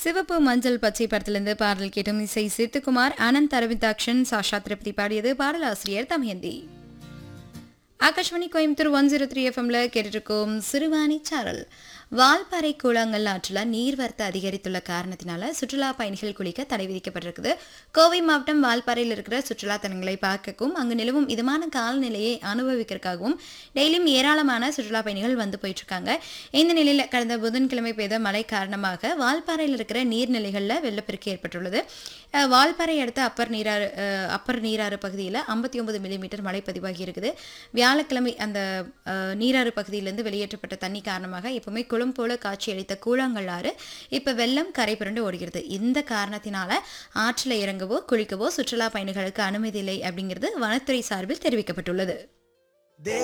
சிவப்பு மஞ்சள் பச்சை படத்திலிருந்து பாடல் கேட்டும் இசை சித்துக்குமார் அனந்த் அரவிந்தாக்ஷன் சாஷா திருப்தி பாடியது பாடலாசிரியர் Thamayanthi Akashvani Coimbatore one zero three எஃப்எம்ல கேட்டுருக்கோம் சிறுவாணி சாரல் வால்பாறை கூழாங்கல் ஆற்றில் நீர்வரத்து அதிகரித்துள்ள காரணத்தினால சுற்றுலா பயணிகள் குளிக்க தடை விதிக்கப்பட்டிருக்குது கோவை மாவட்டம் வால்பாறையில் இருக்கிற சுற்றுலா தலங்களை பார்க்கவும் அங்கு நிலவும் இதமான காலநிலையை அனுபவிக்கிறதுக்காகவும் டெய்லியும் ஏராளமான சுற்றுலா பயணிகள் வந்து போயிட்டு இருக்காங்க இந்த நிலையில் கடந்த புதன்கிழமை பெய்த மழை காரணமாக வால்பாறையில் இருக்கிற நீர்நிலைகளில் வெள்ளப்பெருக்கு ஏற்பட்டுள்ளது அஹ், வால்பாறை அடுத்த அப்பர் நீராறு அஹ், அப்பர் நீராறு பகுதியில் ஐம்பத்தி ஒன்பது மில்லிமீட்டர் மழை பதிவாகி இருக்குது வியாழக்கிழமை அந்த அஹ், நீராறு பகுதியிலிருந்து வெளியேற்றப்பட்ட தண்ணி காரணமாக எப்பவுமே குளம் போல காட்சியளித்த கூழாங்கல் ஆறு இப்போ வெள்ளம் கரை புரண்டு ஓடுகிறது இந்த காரணத்தினால ஆற்றில் இறங்கவோ குளிக்கவோ சுற்றுலா பயணிகளுக்கு அனுமதி இல்லை அப்படிங்கிறது வனத்துறை சார்பில் தெரிவிக்கப்பட்டுள்ளது